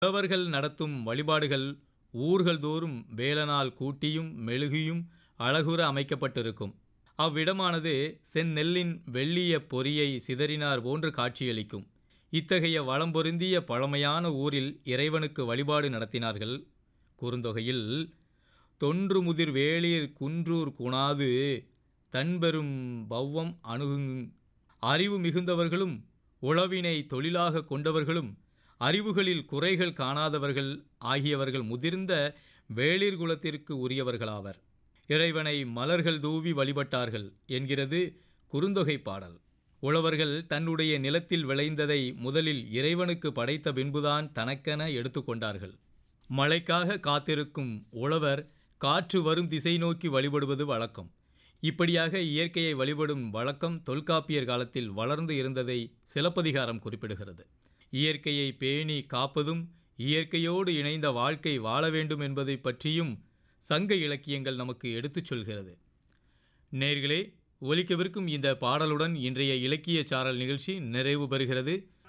புலவர்கள் நடத்தும் வழிபாடுகள் ஊர்கள் தோறும் வேலனால் கூட்டியும் மெழுகியும் அழகுற அமைக்கப்பட்டிருக்கும் அவ்விடமானது செந்நெல்லின் வெள்ளிய பொறியை சிதறினார் போன்று காட்சியளிக்கும் இத்தகைய வளம் பொருந்திய பழமையான ஊரில் இறைவனுக்கு வழிபாடு நடத்தினார்கள் குறுந்தொகையில் தொன்று முதிர் வேளிர் குன்றூர் குணாது தன்பெரும் பௌவம் அணுகுங் அறிவு மிகுந்தவர்களும் உளவினை தொழிலாக கொண்டவர்களும் அறிவுகளில் குறைகள் காணாதவர்கள் ஆகியவர்கள் முதிர்ந்த வேளிர் குலத்திற்கு உரியவர்களாவர் இறைவனை மலர்கள் தூவி வழிபட்டார்கள் என்கிறது குறுந்தொகை பாடல் உழவர்கள் தன்னுடைய நிலத்தில் விளைந்ததை முதலில் இறைவனுக்கு படைத்த பின்புதான் தனக்கென எடுத்துக்கொண்டார்கள் மழைக்காக காத்திருக்கும் உழவர் காற்று வரும் திசை நோக்கி வழிபடுவது வழக்கம் இப்படியாக இயற்கையை வழிபடும் வழக்கம் தொல்காப்பியர் காலத்தில் வளர்ந்து இருந்ததை சிலப்பதிகாரம் குறிப்பிடுகிறது இயற்கையை பேணி காப்பதும் இயற்கையோடு இணைந்த வாழ்க்கை வாழ வேண்டும் என்பதை பற்றியும் சங்க இலக்கியங்கள் நமக்கு எடுத்துச் சொல்கிறது நேர்களே ஒலிக்கவிருக்கும் இந்த பாடலுடன் இன்றைய இலக்கிய சாரல் நிகழ்ச்சி நிறைவு பெறுகிறது